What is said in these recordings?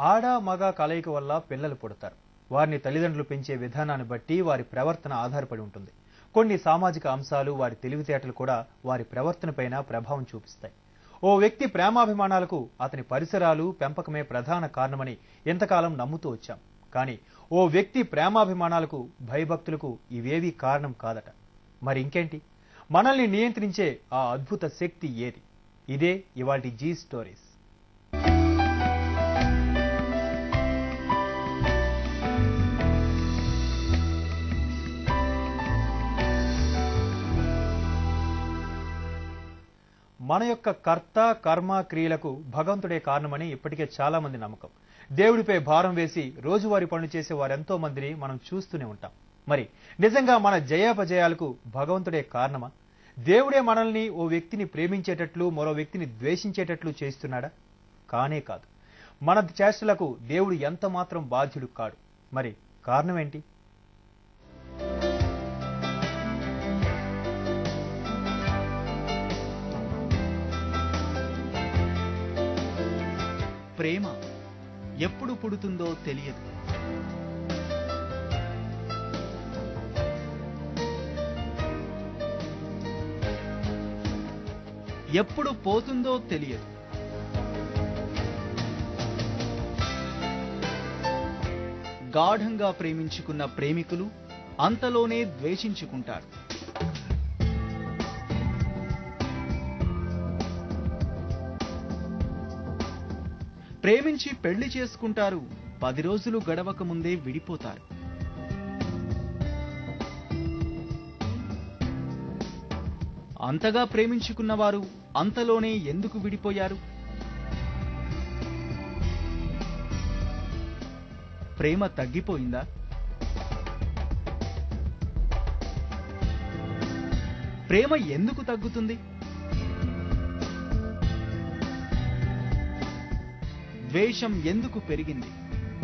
ఆడ మగ కలయిక వల్ల పిల్లలు పుడతారు వారిని తల్లిదండ్రులు పెంచే విధానాన్ని బట్టి వారి ప్రవర్తన ఆధారపడి ఉంటుంది కొన్ని సామాజిక అంశాలు వారి తెలివితేటలు కూడా వారి ప్రవర్తనపైన ప్రభావం చూపిస్తాయి ఓ వ్యక్తి ప్రేమాభిమానాలకు అతని పరిసరాలు పెంపకమే ప్రధాన కారణమని ఎంతకాలం నమ్ముతూ వచ్చాం కానీ ఓ వ్యక్తి ప్రేమాభిమానాలకు భయభక్తులకు ఇవేవీ కారణం కాదట మరి ఇంకేంటి మనల్ని నియంత్రించే ఆ అద్భుత శక్తి ఏది ఇదే ఇవాటి జీ స్టోరీస్ మన యొక్క కర్త కర్మ క్రియలకు భగవంతుడే కారణమని ఇప్పటికే చాలా మంది నమ్మకం దేవుడిపై భారం వేసి రోజువారీ పనులు చేసే వారెంతో మందిని మనం చూస్తూనే ఉంటాం మరి నిజంగా మన జయాపజయాలకు భగవంతుడే కారణమా దేవుడే మనల్ని ఓ వ్యక్తిని ప్రేమించేటట్లు మరో వ్యక్తిని ద్వేషించేటట్లు చేస్తున్నాడా కానే కాదు మన చేష్టలకు దేవుడు ఎంత మాత్రం బాధ్యుడు కాడు మరి కారణం ఏంటి ప్రేమ ఎప్పుడు పుడుతుందో తెలియదు ఎప్పుడు పోతుందో తెలియదు గాఢంగా ప్రేమించుకున్న ప్రేమికులు అంతలోనే ద్వేషించుకుంటారు ప్రేమించి పెళ్లి చేసుకుంటారు పది రోజులు గడవక ముందే విడిపోతారు అంతగా ప్రేమించుకున్నవారు అంతలోనే ఎందుకు విడిపోయారు ప్రేమ తగ్గిపోయిందా ప్రేమ ఎందుకు తగ్గుతుంది ద్వేషం ఎందుకు పెరిగింది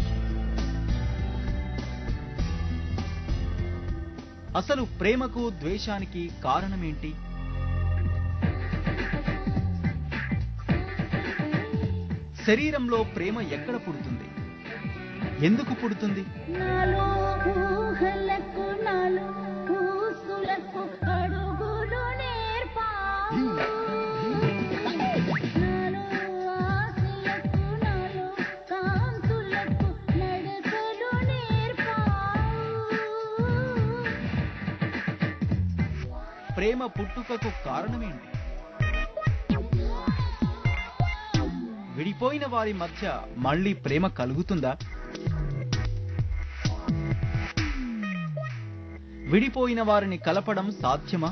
అసలు ప్రేమకు ద్వేషానికి కారణమేంటి శరీరంలో ప్రేమ ఎక్కడ పుడుతుంది ఎందుకు పుడుతుంది నాలో ఊహలకు నాలో ఊసులకు అడుగులు నేర్పా నాలో ఆశలకు నాలో కాంతులకు నడకలు నేర్పా ప్రేమ పుట్టుకకు కారణమేంటి విడిపోయిన వారి మధ్య మళ్ళీ ప్రేమ కలుగుతుందా విడిపోయిన వారిని కలపడం సాధ్యమా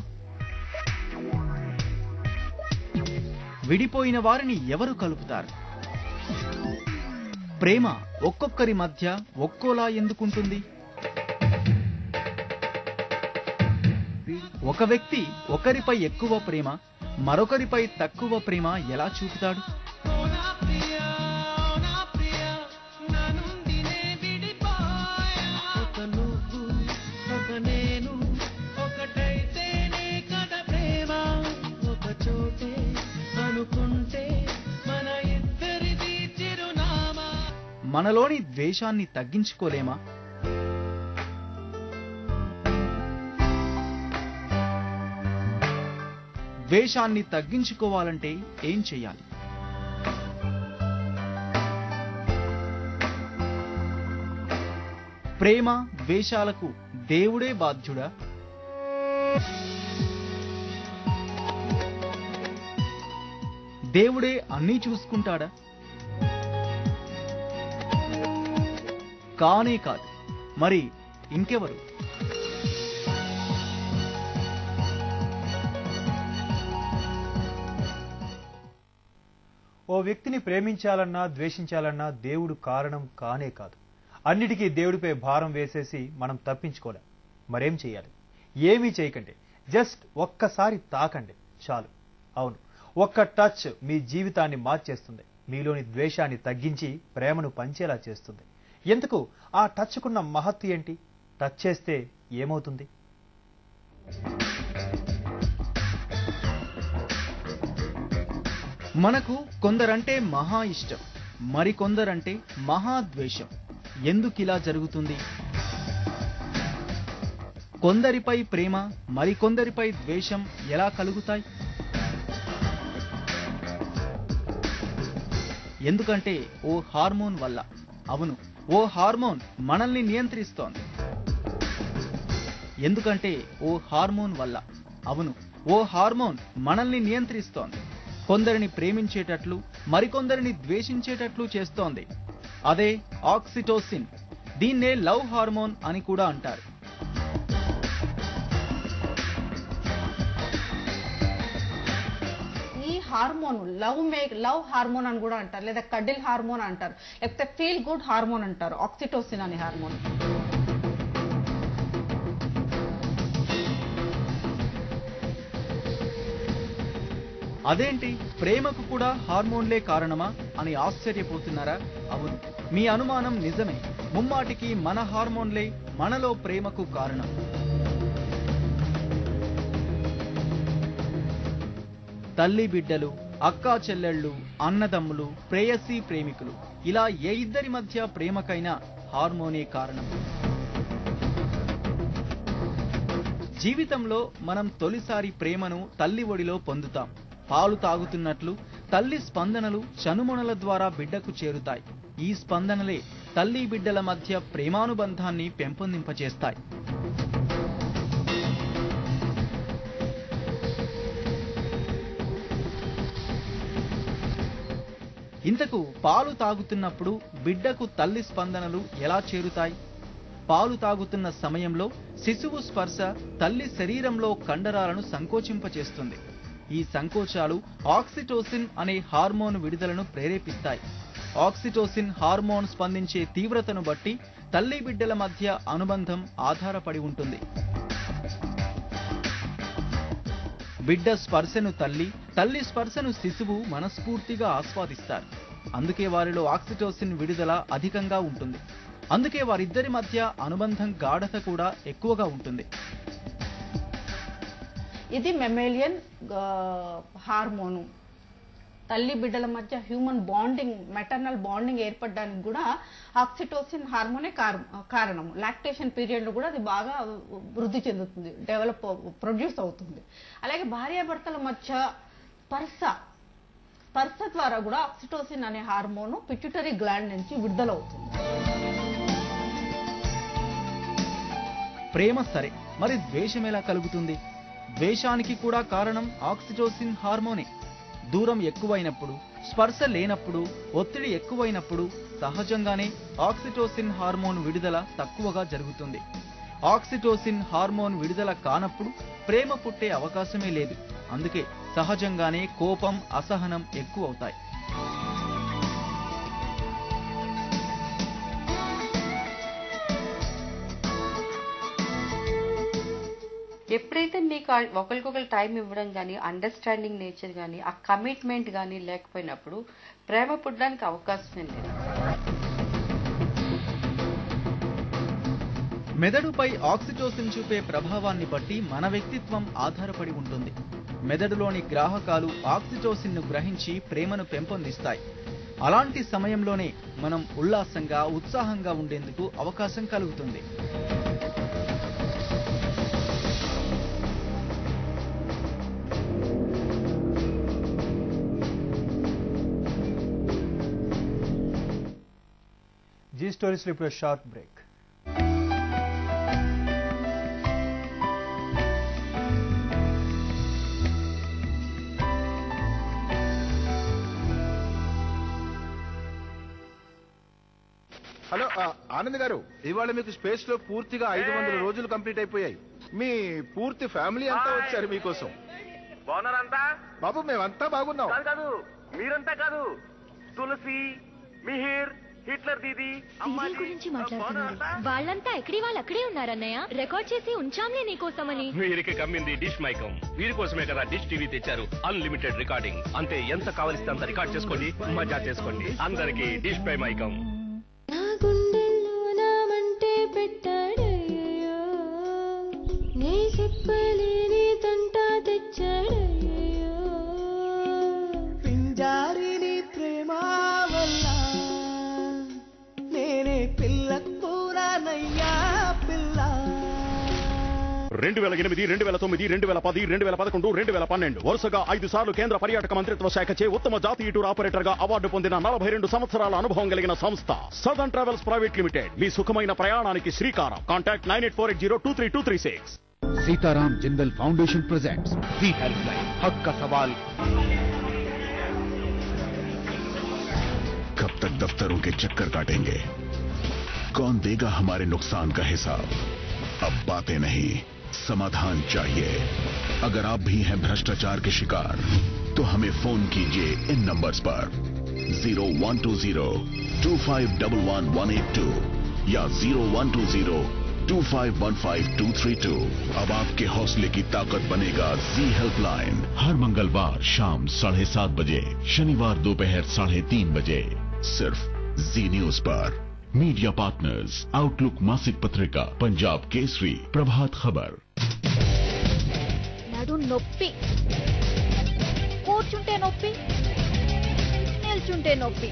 విడిపోయిన వారిని ఎవరు కలుపుతారు ప్రేమ ఒక్కొక్కరి మధ్య ఒక్కోలా ఎందుకుంటుంది ఒక వ్యక్తి ఒకరిపై ఎక్కువ ప్రేమ మరొకరిపై తక్కువ ప్రేమ ఎలా చూపుతాడు ఒక నువ్వు ఒక నేను ఒకటైతేనే కదా ప్రేమ ఒక చోటే అనుకుంటే మన ఇద్దరిది చిరునామా మనలోని ద్వేషాన్ని తగ్గించుకోలేమా ద్వేషాన్ని తగ్గించుకోవాలంటే ఏం చెయ్యాలి ప్రేమ ద్వేషాలకు దేవుడే బాధ్యుడా దేవుడే అన్నీ చూసుకుంటాడా కానే కాదు మరి ఇంకెవరు ఓ వ్యక్తిని ప్రేమించాలన్నా ద్వేషించాలన్నా దేవుడు కారణం కానే కాదు అన్నిటికీ దేవుడిపై భారం వేసేసి మనం తప్పించుకోలేం మరేం చేయాలి ఏమీ చేయకండి జస్ట్ ఒక్కసారి తాకండి చాలు అవును ఒక్క టచ్ మీ జీవితాన్ని మార్చేస్తుంది మీలోని ద్వేషాన్ని తగ్గించి ప్రేమను పంచేలా చేస్తుంది ఎందుకు ఆ టచ్కున్న మహత్తు ఏంటి టచ్ చేస్తే ఏమవుతుంది మనకు కొందరంటే మహా ఇష్టం మరికొందరంటే మహాద్వేషం ఎందుకిలా జరుగుతుంది కొందరిపై ప్రేమ మరికొందరిపై ద్వేషం ఎలా కలుగుతాయి ఎందుకంటే ఓ హార్మోన్ వల్ల అవును ఓ హార్మోన్ మనల్ని నియంత్రిస్తోంది ఎందుకంటే ఓ హార్మోన్ వల్ల అవును ఓ హార్మోన్ మనల్ని నియంత్రిస్తోంది కొందరిని ప్రేమించేటట్లు మరికొందరిని ద్వేషించేటట్లు చేస్తోంది అదే ఆక్సిటోసిన్ దీన్నే లవ్ హార్మోన్ అని కూడా అంటారు ఈ hormone love make love hormone అని కూడా అంటారు లేదా కడిల్ హార్మోన్ అంటారు లేకపోతే ఫీల్ గుడ్ హార్మోన్ అంటారు ఆక్సిటోసిన్ అనే హార్మోన్ అదేంటి ప్రేమకు కూడా హార్మోన్లే కారణమా అని ఆశ్చర్యపోతున్నారా అవును మీ అనుమానం నిజమే ముమ్మాటికి మన హార్మోన్లే మనలో ప్రేమకు కారణం తల్లి బిడ్డలు అక్కా చెల్లెళ్ళు అన్నదమ్ములు ప్రేయసీ ప్రేమికులు ఇలా ఏ ఇద్దరి మధ్య ప్రేమకైనా హార్మోనే కారణం జీవితంలో మనం తొలిసారి ప్రేమను తల్లి ఒడిలో పొందుతాం పాలు తాగుతున్నట్లు తల్లి స్పందనలు చనుమొనల ద్వారా బిడ్డకు చేరుతాయి ఈ స్పందనలే తల్లి బిడ్డల మధ్య ప్రేమానుబంధాన్ని పెంపొందింపచేస్తాయి ఇంతకు పాలు తాగుతున్నప్పుడు బిడ్డకు తల్లి స్పందనలు ఎలా చేరుతాయి పాలు తాగుతున్న సమయంలో శిశువు స్పర్శ తల్లి శరీరంలో కండరాలను సంకోచింపచేస్తుంది ఈ సంకోచాలు ఆక్సిటోసిన్ అనే హార్మోన్ విడుదలను ప్రేరేపిస్తాయి ఆక్సిటోసిన్ హార్మోన్ స్పందించే తీవ్రతను బట్టి తల్లి బిడ్డల మధ్య అనుబంధం ఆధారపడి ఉంటుంది బిడ్డ స్పర్శను తల్లి తల్లి స్పర్శను శిశువు మనస్ఫూర్తిగా ఆస్వాదిస్తారు అందుకే వారిలో ఆక్సిటోసిన్ విడుదల అధికంగా ఉంటుంది అందుకే వారిద్దరి మధ్య అనుబంధం గాఢత కూడా ఎక్కువగా ఉంటుంది ఇది మెమేలియన్ హార్మోను తల్లి బిడ్డల మధ్య హ్యూమన్ బాండింగ్ మెటర్నల్ బాండింగ్ ఏర్పడడానికి కూడా ఆక్సిటోసిన్ హార్మోనే కార- కారణం లాక్టేషన్ పీరియడ్ లో కూడా అది బాగా వృద్ధి చెందుతుంది డెవలప్ ప్రొడ్యూస్ అవుతుంది అలాగే భార్యాభర్తల మధ్య స్పర్శ స్పర్శ ద్వారా కూడా ఆక్సిటోసిన్ అనే హార్మోన్ పిట్యూటరీ గ్లాండ్ నుంచి విడుదలవుతుంది ప్రేమ సరే మరి ద్వేషం ఎలా కలుగుతుంది ద్వేషానికి కూడా కారణం ఆక్సిటోసిన్ హార్మోనే దూరం ఎక్కువైనప్పుడు స్పర్శ లేనప్పుడు ఒత్తిడి ఎక్కువైనప్పుడు సహజంగానే ఆక్సిటోసిన్ హార్మోన్ విడుదల తక్కువగా జరుగుతుంది ఆక్సిటోసిన్ హార్మోన్ విడుదల కానప్పుడు ప్రేమ పుట్టే అవకాశమే లేదు అందుకే సహజంగానే కోపం అసహనం ఎక్కువవుతాయి ఎప్పుడైతే నీకు ఆ ఒకరికొకరు టైం ఇవ్వడం కానీ అండర్స్టాండింగ్ నేచర్ కానీ ఆ కమిట్మెంట్ కానీ లేకపోయినప్పుడు ప్రేమ పుట్టడానికి అవకాశమే లేదు మెదడుపై ఆక్సిటోసిన్ చూపే ప్రభావాన్ని బట్టి మన వ్యక్తిత్వం ఆధారపడి ఉంటుంది మెదడులోని గ్రాహకాలు ఆక్సిటోసిన్ ను గ్రహించి ప్రేమను పెంపొందిస్తాయి అలాంటి సమయంలోనే మనం ఉల్లాసంగా ఉత్సాహంగా ఉండేందుకు అవకాశం కలుగుతుంది జీ స్టోరీస్లో ఇప్పుడు షార్ట్ బ్రేక్ హలో ఆ, ఆనంద్ గారు ఇవాళ మీకు స్పేస్ లో పూర్తిగా ఐదు వందల రోజులు కంప్లీట్ అయిపోయాయి మీ పూర్తి ఫ్యామిలీ అంతా వచ్చారు మీకోసం బాగున్నారంతా బాబు మేమంతా బాగున్నాం కాదు కాదు మీరంతా కాదు తులసి మిహిర్ హిట్లర్ దీది సీరియల్ గురించి మాట్లాడుతున్నారు వాళ్ళంతా ఎక్కడి వాళ్ళు అక్కడే ఉన్నారన్నయ్య రికార్డ్ చేసి ఉంచాంలే నీకోసమని వీరికి కమ్మింది డిష్ మైకం వీరి కోసమే కదా డిష్ టీవీ తెచ్చారు అన్లిమిటెడ్ రికార్డింగ్ అంతే ఎంత కావలిస్తే అంత రికార్డ్ చేసుకోండి మజా చేసుకోండి అందరికి డిష్ పై మైకం నా గుండెల్లో నామంటే పెట్టాడయ్యో నీ చెప్పలేని తంట తెచ్చాడయ్యో పింజారిని ప్రేమ వల్ల రెండు వేల ఎనిమిది రెండు వేల తొమ్మిది రెండు వేల పది రెండు వేల పదకొండు రెండు వేల పన్నెండు వరుసగా ఐదు సార్లు కేంద్ర పర్యాటక మంత్రిత్వ శాఖచే ఉత్తమ జాతీయ టూర్ ఆపరేటర్ గా అవార్డు పొందిన నలభై రెండు సంవత్సరాల అనుభవం కలిగిన సంస్థ సదర్న్ ట్రావెల్స్ ప్రైవేట్ లిమిటెడ్ మీ సుఖమైన ప్రయాణానికి శ్రీకారం contact nine eight four eight zero two three two three six Sitaram Jindal foundation presents the helpline हक का सवाल कब तक दफ्तरों के चक्कर काटेंगे कौन देगा हमारे नुकसान का हिसाब अब बातें नहीं समाधान चाहिए अगर आप भी हैं भ्रष्टाचार के शिकार तो हमें फोन कीजिए इन नंबर्स पर zero one two zero two five double one one eight two या zero one two zero two five one five two three two अब आपके हौसले की ताकत बनेगा जी हेल्पलाइन हर मंगलवार शाम साढ़े सात बजे शनिवार दोपहर साढ़े तीन बजे सिर्फ जी न्यूज पर मीडिया पार्टनर्स आउटलुक मासिक पत्रिका पंजाब केसरी प्रभात खबर నడు నొప్పి కూర్చుంటే నొప్పి నిల్చుంటే నొప్పి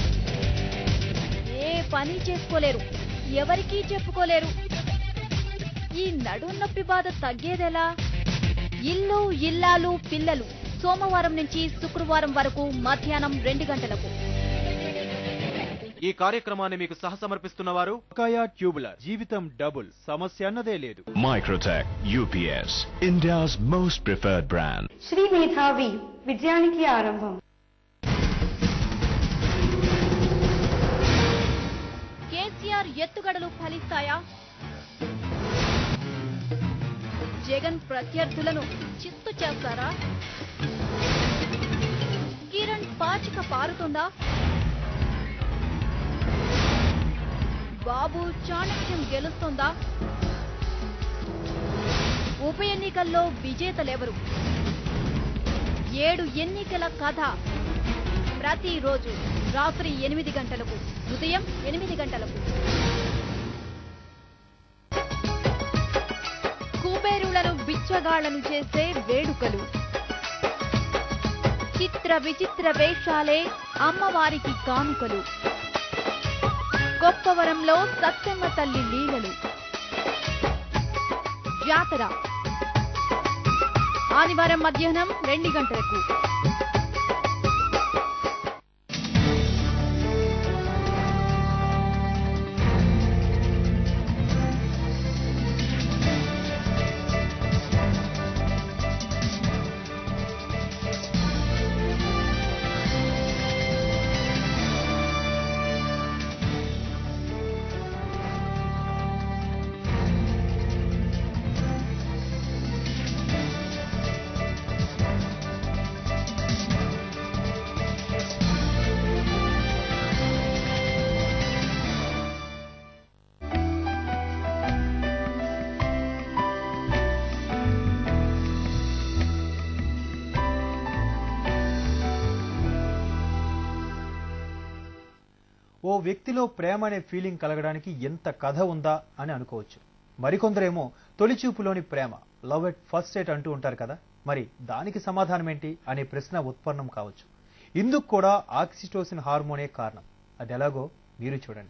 ఏ పని చేసుకోలేరు ఎవరికీ చెప్పుకోలేరు ఈ నడు నొప్పి బాధ తగ్గేదెలా ఇల్లు ఇల్లాలు పిల్లలు సోమవారం నుంచి శుక్రవారం వరకు మధ్యాహ్నం రెండు గంటలకు ఈ కార్యక్రమాన్ని మీకు సహసమర్పిస్తున్న వారు బకాయా ట్యూబులర్ జీవితం డబుల్ సమస్య అన్నదే లేదు Microtech UPS, India's most preferred brand. Shri Medhavi విజయానికి ఆరంభం కేసీఆర్ ఎత్తుగడలు ఫలిస్తాయా జగన్ ప్రత్యర్థులను చిత్తు చేస్తారా కిరణ్ పాచిక పారుతుందా బాబు చాణక్యం గెలుస్తుందా ఉప ఎన్నికల్లో విజేతలెవరు ఏడు ఎన్నికల కథ ప్రతిరోజు రాత్రి ఎనిమిది గంటలకు ఉదయం ఎనిమిది గంటలకు కుబేరులను బిచ్చగాళ్లను చేసే వేడుకలు చిత్ర విచిత్ర వేషాలే అమ్మవారికి కానుకలు గొప్పవరంలో సత్యమ్మ తల్లి లీలలు జాతర ఆదివారం మధ్యాహ్నం రెండు గంటలకు ఓ వ్యక్తిలో ప్రేమ అనే ఫీలింగ్ కలగడానికి ఎంత కథ ఉందా అని అనుకోవచ్చు మరికొందరేమో తొలిచూపులోని ప్రేమ లవ్ ఎట్ ఫస్ట్ సైట్ అంటూ ఉంటారు కదా మరి దానికి సమాధానం ఏంటి అనే ప్రశ్న ఉత్పన్నం కావచ్చు ఇందుకు కూడా ఆక్సిటోసిన్ హార్మోనే కారణం అది ఎలాగో మీరు చూడండి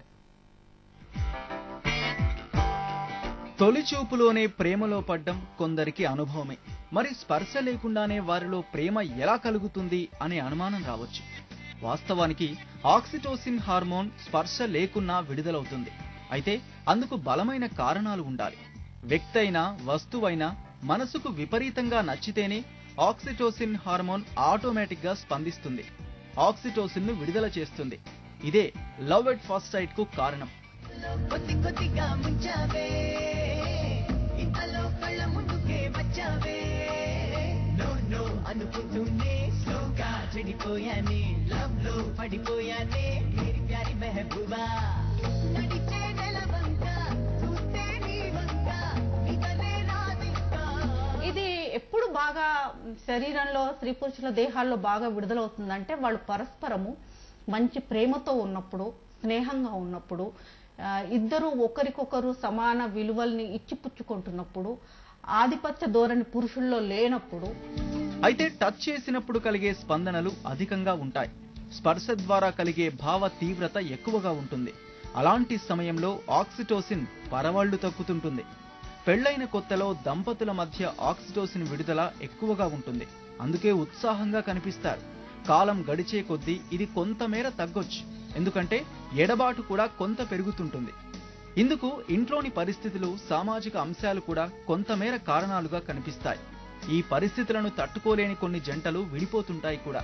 తొలి చూపులోనే ప్రేమలో పడ్డం కొందరికి అనుభవమే మరి స్పర్శ లేకుండానే వారిలో ప్రేమ ఎలా కలుగుతుంది అనే అనుమానం రావచ్చు వాస్తవానికి ఆక్సిటోసిన్ హార్మోన్ స్పర్శ లేకున్నా విడుదలవుతుంది అయితే అందుకు బలమైన కారణాలు ఉండాలి వ్యక్తి అయినా వస్తువైనా మనసుకు విపరీతంగా నచ్చితేనే ఆక్సిటోసిన్ హార్మోన్ ఆటోమేటిక్ గా స్పందిస్తుంది ఆక్సిటోసిన్ ను విడుదల చేస్తుంది ఇదే లవ్ ఎట్ ఫస్ట్ సైట్ కు కారణం కొద్ది కొద్దిగా ముంచావే ఇంతలో కళ్ళ ముందుకే వచ్చావే నో నో అనుకుంటూనే స్లోగా చెడిపోయానే లవ్ లో పడిపోయానే మేరీ ప్యారి మెహబూబా నడిచే నెల వంక చూస్తే నీ వంక మిగలే రాదింకా ఇది ఎప్పుడు బాగా శరీరంలో స్త్రీ పురుషుల దేహాల్లో బాగా విడుదలవుతుందంటే వాళ్ళు పరస్పరము మంచి ప్రేమతో ఉన్నప్పుడు స్నేహంగా ఉన్నప్పుడు ఆ, ఇద్దరు ఒకరికొకరు సమాన విలువల్ని ఇచ్చిపుచ్చుకుంటున్నప్పుడు ఆధిపత్య ధోరణి పురుషుల్లో లేనప్పుడు అయితే టచ్ చేసినప్పుడు కలిగే స్పందనలు అధికంగా ఉంటాయి స్పర్శ ద్వారా కలిగే భావ తీవ్రత ఎక్కువగా ఉంటుంది అలాంటి సమయంలో ఆక్సిటోసిన్ పరవళ్లు తక్కుతుంటుంది పెళ్లైన కొత్తలో దంపతుల మధ్య ఆక్సిటోసిన్ విడుదల ఎక్కువగా ఉంటుంది అందుకే ఉత్సాహంగా కనిపిస్తారు కాలం గడిచే కొద్దీ ఇది కొంతమేర తగ్గొచ్చు ఎందుకంటే ఎడబాటు కూడా కొంత పెరుగుతుంటుంది ఇందుకు ఇంట్లోని పరిస్థితులు సామాజిక అంశాలు కూడా కొంతమేర కారణాలుగా కనిపిస్తాయి ఈ పరిస్థితులను తట్టుకోలేని కొన్ని జంటలు విడిపోతుంటాయి కూడా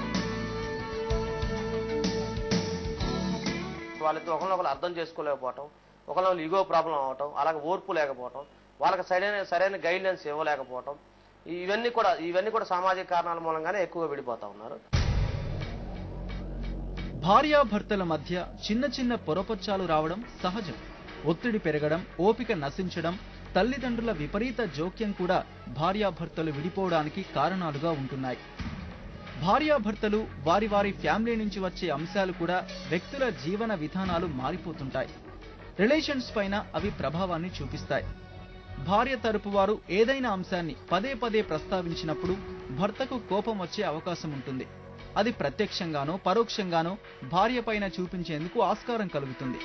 వాళ్ళతో ఒకరినొకరు అర్థం చేసుకోలేకపోవటం ఒకరినొకరు ఈగో ప్రాబ్లం అవటం అలాగే ఓర్పు లేకపోవటం వాళ్ళకి సరైన సరైన గైడ్లైన్స్ ఇవ్వలేకపోవటం ఇవన్నీ కూడా ఇవన్నీ కూడా సామాజిక కారణాల మూలంగానే ఎక్కువగా విడిపోతా ఉన్నారు భార్యాభర్తల మధ్య చిన్న చిన్న పొరపచ్చాలు రావడం సహజం ఒత్తిడి పెరగడం ఓపిక నశించడం తల్లిదండ్రుల విపరీత జోక్యం కూడా భార్యాభర్తలు విడిపోవడానికి కారణాలుగా ఉంటున్నాయి భార్యాభర్తలు వారి వారి ఫ్యామిలీ నుంచి వచ్చే అంశాలు కూడా వ్యక్తుల జీవన విధానాలు మారిపోతుంటాయి రిలేషన్స్ పైన అవి ప్రభావాన్ని చూపిస్తాయి భార్య తరపు వారు ఏదైనా అంశాన్ని పదే పదే ప్రస్తావించినప్పుడు భర్తకు కోపం వచ్చే అవకాశం ఉంటుంది అది ప్రత్యక్షంగానో పరోక్షంగానో భార్య పైన చూపించేందుకు ఆస్కారం కలుగుతుంది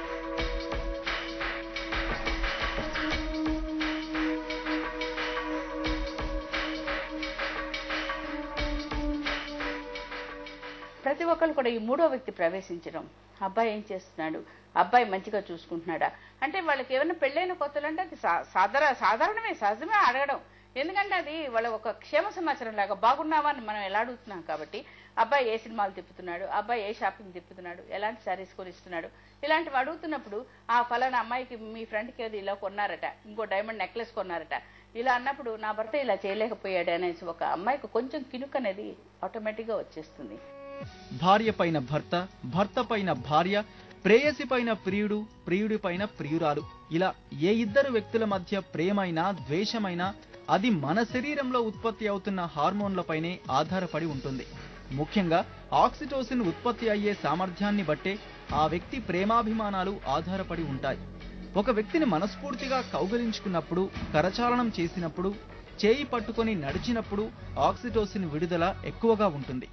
ప్రతి ఒక్కరు కూడా ఈ మూడో వ్యక్తి ప్రవేశించడం అబ్బాయి ఏం చేస్తున్నాడు అబ్బాయి మంచిగా చూసుకుంటున్నాడా అంటే వాళ్ళకి ఏమైనా పెళ్ళైన కొత్తలు అంటే అది సా- సాధార సాధారణమే సహజమే అడగడం ఎందుకంటే అది వాళ్ళ ఒక క్షేమ సమాచారం లాగా బాగున్నావా అని మనం ఎలా అడుగుతున్నాం కాబట్టి అబ్బాయి ఏ సినిమాలు తిప్పుతున్నాడు అబ్బాయి ఏ షాపింగ్ తిప్పుతున్నాడు ఎలాంటి శారీస్ కొనిస్తున్నాడు ఇలాంటివి అడుగుతున్నప్పుడు ఆ ఫలానా అమ్మాయికి మీ ఫ్రెండ్కి ఏది ఇలా కొన్నారట ఇంకో డైమండ్ నెక్లెస్ కొన్నారట ఇలా అన్నప్పుడు నా భర్త ఇలా చేయలేకపోయాడు అనేసి ఒక అమ్మాయికి కొంచెం కినుక అనేది ఆటోమేటిక్గా వచ్చేస్తుంది భార్య పైన భర్త భర్త పైన భార్య ప్రేయసి పైన ప్రియుడు ప్రియుడి పైన ప్రియురాలు ఇలా ఏ ఇద్దరు వ్యక్తుల మధ్య ప్రేమైనా ద్వేషమైనా అది మన శరీరంలో ఉత్పత్తి అవుతున్న హార్మోన్లపైనే ఆధారపడి ఉంటుంది ముఖ్యంగా ఆక్సిటోసిన్ ఉత్పత్తి అయ్యే సామర్థ్యాన్ని బట్టే ఆ వ్యక్తి ప్రేమాభిమానాలు ఆధారపడి ఉంటాయి ఒక వ్యక్తిని మనస్ఫూర్తిగా కౌగలించుకున్నప్పుడు కరచాలనం చేసినప్పుడు చేయి పట్టుకొని నడిచినప్పుడు ఆక్సిటోసిన్ విడుదల ఎక్కువగా ఉంటుంది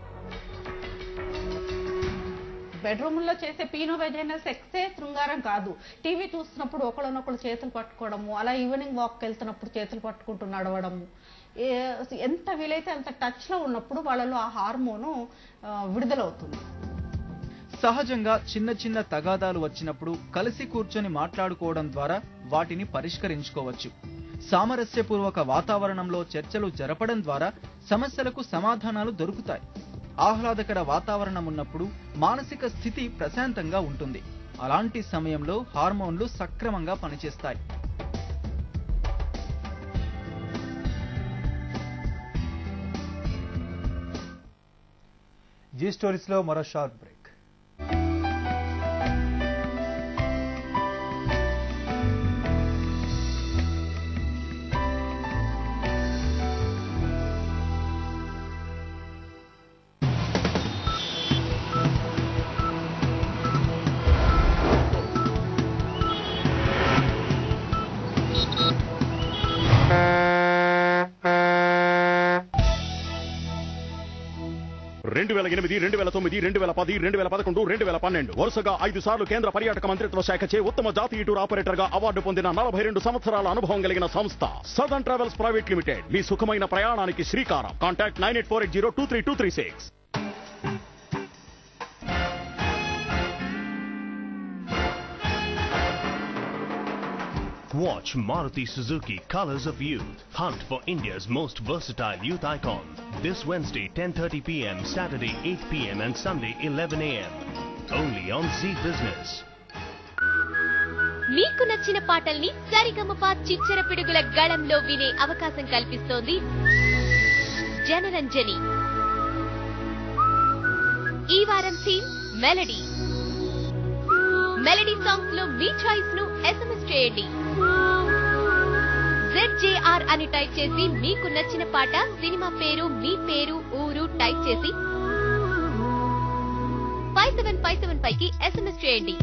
బెడ్రూమ్ లో చేసే పీనో వెజైనా సెక్సే శృంగారం కాదు టీవీ చూస్తున్నప్పుడు ఒకళ్ళనొకళ్ళు చేతులు పట్టుకోవడము అలా ఈవినింగ్ వాక్ వెళ్తున్నప్పుడు చేతులు పట్టుకుంటూ నడవడము ఏ- ఎంత వీలైతే అంత టచ్ లో ఉన్నప్పుడు వాళ్ళలో ఆ హార్మోను ఆ, విడుదలవుతుంది సహజంగా చిన్న చిన్న తగాదాలు వచ్చినప్పుడు కలిసి కూర్చొని మాట్లాడుకోవడం ద్వారా వాటిని పరిష్కరించుకోవచ్చు సామరస్యపూర్వక వాతావరణంలో చర్చలు జరపడం ద్వారా సమస్యలకు సమాధానాలు దొరుకుతాయి ఆహ్లాదకర వాతావరణం ఉన్నప్పుడు మానసిక స్థితి ప్రశాంతంగా ఉంటుంది అలాంటి సమయంలో హార్మోన్లు సక్రమంగా పనిచేస్తాయి జీ స్టోరీస్ లో మరో షార్ట్ బ్రేక్ రెండు వేల ఎనిమిది రెండు వేల తొమ్మిది రెండు వేల పది రెండు వేల పదకొండు రెండు వేల పన్నెండు వరుసగా ఐదు సార్లు కేంద్ర పర్యాటక మంత్రిత్వ శాఖచే ఉత్తమ జాతీయ టూర్ ఆపరేటర్ గా అవార్డు పొందిన నలభై రెండు సంవత్సరాల అనుభవం కలిగిన సంస్థ సదర్న్ ట్రావెల్స్ ప్రైవేట్ లిమిటెడ్ మీ సుఖమైన ప్రయాణానికి శ్రీకారం contact nine eight four eight zero two three two three six Watch Maruti Suzuki Colors of Youth. Hunt for India's most versatile youth icon. This Wednesday 10:30 p.m., Saturday 8 p.m. and Sunday 11 a.m. Only on Z Business. మీకు నచ్చిన పాటల్ని సరిగమప చిచ్చర పిడుగుల గళంలో వినే అవకాశం కల్పిస్తోంది జనరంజని ఈ వారం theme melody melody songs లో మీ choice ను ఎస్ఎంఎస్ చేయండి జెడ్జేఆర్ అని టైప్ చేసి మీకు నచ్చిన పాట సినిమా పేరు మీ పేరు ఊరు టైప్ చేసి ఫైవ్ సెవెన్ ఫైవ్ సెవెన్ పైకి ఎస్ఎంఎస్ చేయండి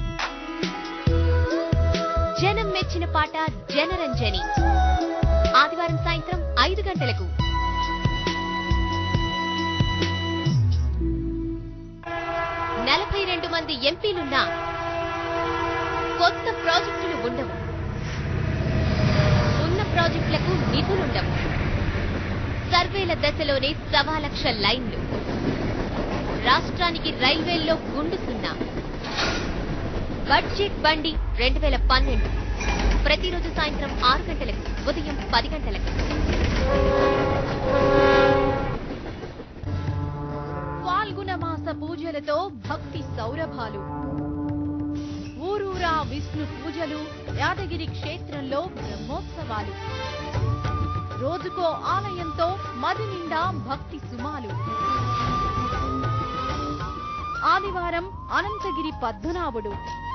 జనం మెచ్చిన పాట జనరంజని ఆదివారం సాయంత్రం ఐదు గంటలకు నలభై రెండు మంది ఎంపీలున్నా కొత్త ప్రాజెక్టులు ఉండవు ప్రాజెక్టులకు నిధులుండవు సర్వేల దశలోనే సవా లక్ష లైన్లు రాష్ట్రానికి రైల్వేల్లో గుండు సున్నా బడ్జెట్ బండి రెండు వేల పన్నెండు ప్రతిరోజు సాయంత్రం ఆరు గంటలకు ఉదయం పది గంటలకు ఫాల్గుణ మాస పూజలతో భక్తి సౌరభాలు ఊరూరా విష్ణు పూజలు యాదగిరి క్షేత్రంలో బ్రహ్మోత్సవాలు రోజుకో ఆలయంతో మది నిండా భక్తి సుమాలు ఆదివారం అనంతగిరి పద్మనాభుడు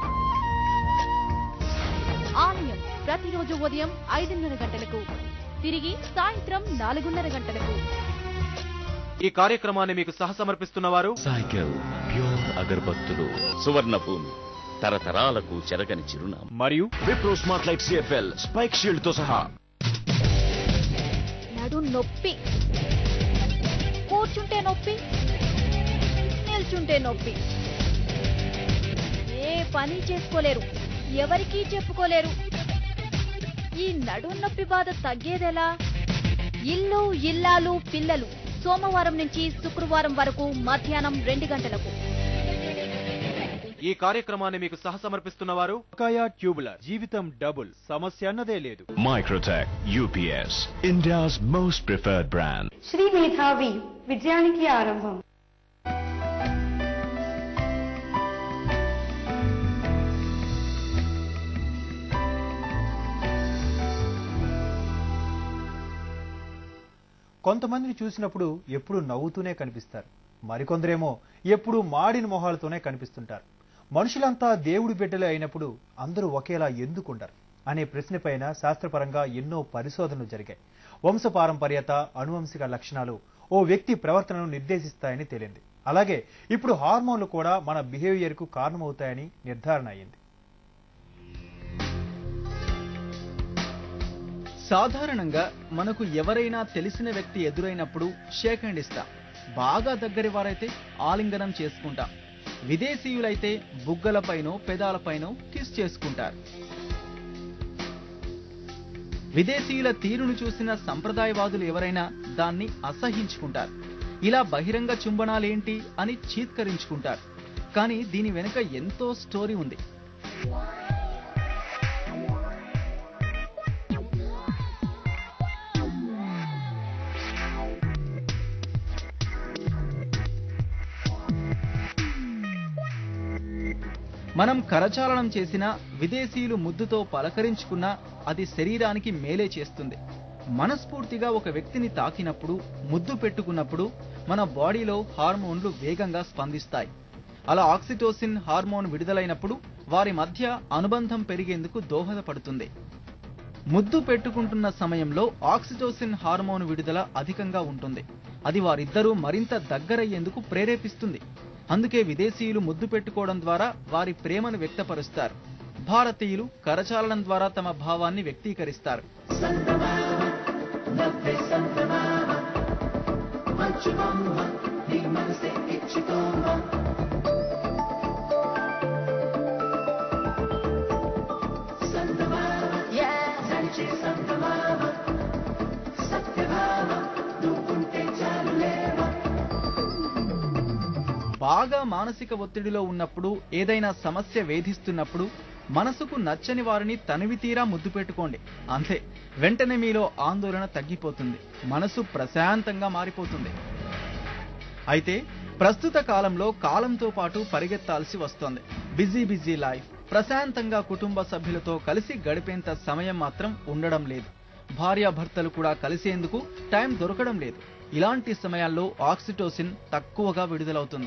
ఆలయం ప్రతిరోజు ఉదయం ఐదున్నర గంటలకు తిరిగి సాయంత్రం నాలుగున్నర గంటలకు ఈ కార్యక్రమాన్ని మీకు సహసమర్పిస్తున్న వారు సైకిల్ ప్యూర్ అగరబత్తులు సువర్ణ భూమి తరతరాలకు చెరగని చిరునామా మరియు Wipro smart light CFL spike shield తో సహా నడు నొప్పి కూర్చుంటే నొప్పి నిల్చుంటే నొప్పి ఏ పని చేసుకోలేరు ఎవరికీ చెప్పుకోలేరు ఈ నడు నొప్పి బాధ తగ్గేదెలా ఇల్లు ఇల్లాలు పిల్లలు సోమవారం నుంచి శుక్రవారం వరకు మధ్యాహ్నం రెండు గంటలకు ఈ కార్యక్రమాన్ని మీకు సహసమర్పిస్తున్న వారు బకాయా ట్యూబులర్ జీవితం డబుల్ సమస్య అన్నదే లేదు Microtek UPS India's most preferred brand Sri Medhavi విజయానికి ఆరంభం కొంతమందిని చూసినప్పుడు ఎప్పుడు నవ్వుతూనే కనిపిస్తారు మరికొందరేమో ఎప్పుడు మాడిన మొహాలతోనే కనిపిస్తుంటారు మనుషులంతా దేవుడి బిడ్డలే అయినప్పుడు అందరూ ఒకేలా ఎందుకుండరు అనే ప్రశ్నపైన శాస్త్రపరంగా ఎన్నో పరిశోధనలు జరిగాయి వంశపారంపర్యత అనువంశిక లక్షణాలు ఓ వ్యక్తి ప్రవర్తనను నిర్దేశిస్తాయని తేలింది అలాగే ఇప్పుడు హార్మోన్లు కూడా మన బిహేవియర్కు కారణమవుతాయని నిర్ధారణ అయింది సాధారణంగా మనకు ఎవరైనా తెలిసిన వ్యక్తి ఎదురైనప్పుడు షేక్ హ్యాండ్ ఇస్తాం బాగా దగ్గరి వారైతే ఆలింగనం చేసుకుంటాం విదేశీయులైతే బుగ్గలపైనో పెదాలపైనో కిస్ చేసుకుంటారు విదేశీయుల తీరును చూసిన సంప్రదాయవాదులు ఎవరైనా దాన్ని అసహించుకుంటారు ఇలా బహిరంగ చుంబనాలేంటి అని చీత్కరించుకుంటారు కానీ దీని వెనుక ఎంతో స్టోరీ ఉంది మనం కరచాలనం చేసినా విదేశీయులు ముద్దుతో పలకరించుకున్నా అది శరీరానికి మేలే చేస్తుంది మనస్ఫూర్తిగా ఒక వ్యక్తిని తాకినప్పుడు ముద్దు పెట్టుకున్నప్పుడు మన బాడీలో హార్మోన్లు వేగంగా స్పందిస్తాయి అలా ఆక్సిటోసిన్ హార్మోన్ విడుదలైనప్పుడు వారి మధ్య అనుబంధం పెరిగేందుకు దోహదపడుతుంది ముద్దు పెట్టుకుంటున్న సమయంలో ఆక్సిటోసిన్ హార్మోన్ విడుదల అధికంగా ఉంటుంది అది వారిద్దరూ మరింత దగ్గరయ్యేందుకు ప్రేరేపిస్తుంది అందుకే విదేశీయులు ముద్దు పెట్టుకోవడం ద్వారా వారి ప్రేమను వ్యక్తపరుస్తారు భారతీయులు కరచాలనం ద్వారా తమ భావాన్ని వ్యక్తీకరిస్తారు బాగా మానసిక ఒత్తిడిలో ఉన్నప్పుడు ఏదైనా సమస్య వేధిస్తున్నప్పుడు మనసుకు నచ్చని వారిని తనివి తీరా ముద్దు పెట్టుకోండి అంతే వెంటనే మీలో ఆందోళన తగ్గిపోతుంది మనసు ప్రశాంతంగా మారిపోతుంది అయితే ప్రస్తుత కాలంలో కాలంతో పాటు పరిగెత్తాల్సి వస్తోంది బిజీ బిజీ లైఫ్ ప్రశాంతంగా కుటుంబ సభ్యులతో కలిసి గడిపేంత సమయం మాత్రం ఉండడం లేదు భార్యాభర్తలు కూడా కలిసేందుకు టైం దొరకడం లేదు ఇలాంటి సమయాల్లో ఆక్సిటోసిన్ తక్కువగా విడుదలవుతుంది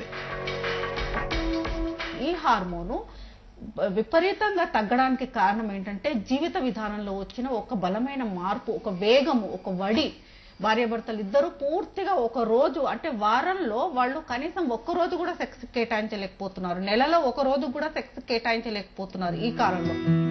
ఈ హార్మోను బ- విపరీతంగా తగ్గడానికి కారణం ఏంటంటే జీవిత విధానంలో వచ్చిన ఒక బలమైన మార్పు ఒక వేగము ఒక వడి భార్యాభర్తలు ఇద్దరు పూర్తిగా ఒక రోజు అంటే వారంలో వాళ్ళు కనీసం ఒక్క రోజు కూడా సెక్స్ కేటాయించలేకపోతున్నారు నెలలో ఒక రోజు కూడా సెక్స్ కేటాయించలేకపోతున్నారు ఈ కాలంలో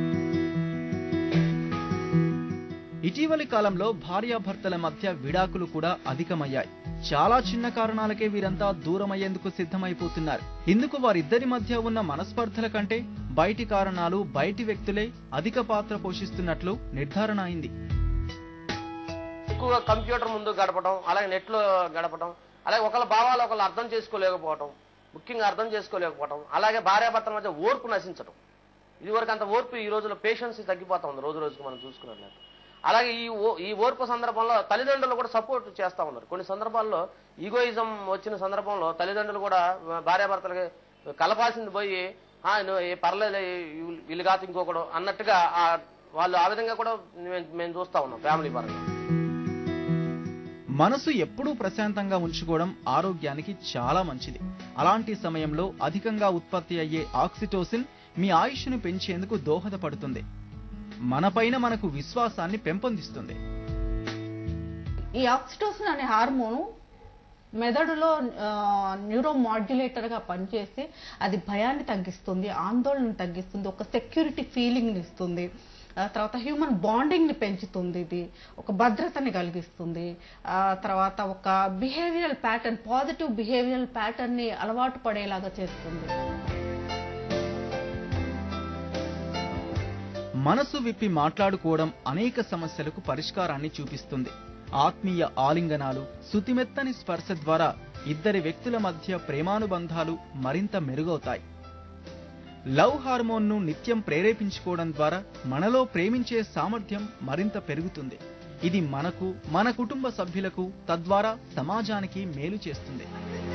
ఇటీవలి కాలంలో భార్యాభర్తల మధ్య విడాకులు కూడా అధికమయ్యాయి చాలా చిన్న కారణాలకే వీరంతా దూరమయ్యేందుకు సిద్ధమైపోతున్నారు ఇందుకు వారిద్దరి మధ్య ఉన్న మనస్పర్ధల కంటే బయటి కారణాలు బయటి వ్యక్తులే అధిక పాత్ర పోషిస్తున్నట్లు నిర్ధారణ అయింది ఎక్కువగా కంప్యూటర్ ముందు గడపడం అలాగే నెట్లో గడపడం అలాగే ఒకళ్ళ భావాలు ఒకళ్ళు అర్థం చేసుకోలేకపోవడం ముఖ్యంగా అర్థం చేసుకోలేకపోవడం అలాగే భార్యాభర్తల మధ్య ఓర్పు నశించడం ఇదివరకు అంత ఓర్పు ఈ రోజుల్లో పేషెన్స్ తగ్గిపోతా ఉంది రోజు రోజుకి మనం చూసుకున్నట్లయితే అలాగే ఈ ఓ- ఈ ఓర్పు సందర్భంలో తల్లిదండ్రులు కూడా సపోర్ట్ చేస్తా ఉన్నారు కొన్ని సందర్భాల్లో ఈగోయిజం వచ్చిన సందర్భంలో తల్లిదండ్రులు కూడా భార్యాభర్తలకి కలపాల్సింది పోయి "ఆ, నువ్వు ఏ పర్లేదు వీళ్ళు- వీళ్ళు కాదు ఇంకొకడు అన్నట్టుగా ఆ వాళ్ళు ఆ విధంగా కూడా మేము- మేము చూస్తా ఉన్నాం ఫ్యామిలీ పరంగా మనసు ఎప్పుడూ ప్రశాంతంగా ఉంచుకోవడం ఆరోగ్యానికి చాలా మంచిది అలాంటి సమయంలో అధికంగా ఉత్పత్తి అయ్యే ఆక్సిటోసిన్ మీ ఆయుష్ను పెంచేందుకు దోహదపడుతుంది మనపైన మనకు విశ్వాసాన్ని పెంపొందిస్తుంది ఈ ఆక్సిటోసిన్ అనే హార్మోను మెదడులో న్యూరో మాడ్యులేటర్ గా పనిచేసి అది భయాన్ని తగ్గిస్తుంది ఆందోళన తగ్గిస్తుంది ఒక సెక్యూరిటీ ఫీలింగ్ ఇస్తుంది ఆ తర్వాత హ్యూమన్ బాండింగ్ ని పెంచుతుంది ఇది ఒక భద్రతని కలిగిస్తుంది ఆ తర్వాత ఒక behavioural pattern positive behavioural pattern ని అలవాటు పడేలాగా చేస్తుంది మనసు విప్పి మాట్లాడుకోవడం అనేక సమస్యలకు పరిష్కారాన్ని చూపిస్తుంది ఆత్మీయ ఆలింగనాలు శుతిమెత్తని స్పర్శ ద్వారా ఇద్దరి వ్యక్తుల మధ్య ప్రేమానుబంధాలు మరింత మెరుగవుతాయి లవ్ హార్మోన్ను నిత్యం ప్రేరేపించుకోవడం ద్వారా మనలో ప్రేమించే సామర్థ్యం మరింత పెరుగుతుంది ఇది మనకు మన కుటుంబ సభ్యులకు తద్వారా సమాజానికి మేలు చేస్తుంది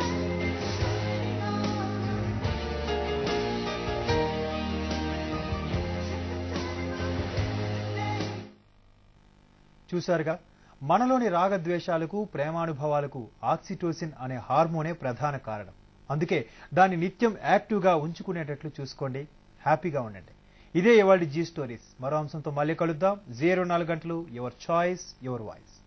చూశారుగా మనలోని రాగద్వేషాలకు ప్రేమానుభవాలకు ఆక్సిటోసిన్ అనే హార్మోనే ప్రధాన కారణం అందుకే దాన్ని నిత్యం యాక్టివ్గా ఉంచుకునేటట్లు చూసుకోండి హ్యాపీగా ఉండండి ఇదే ఇవాళ జీ స్టోరీస్ మరో అంశంతో మళ్ళీ కలుద్దాం జీరో నాలుగు గంటలు యువర్ చాయిస్ యువర్ వాయిస్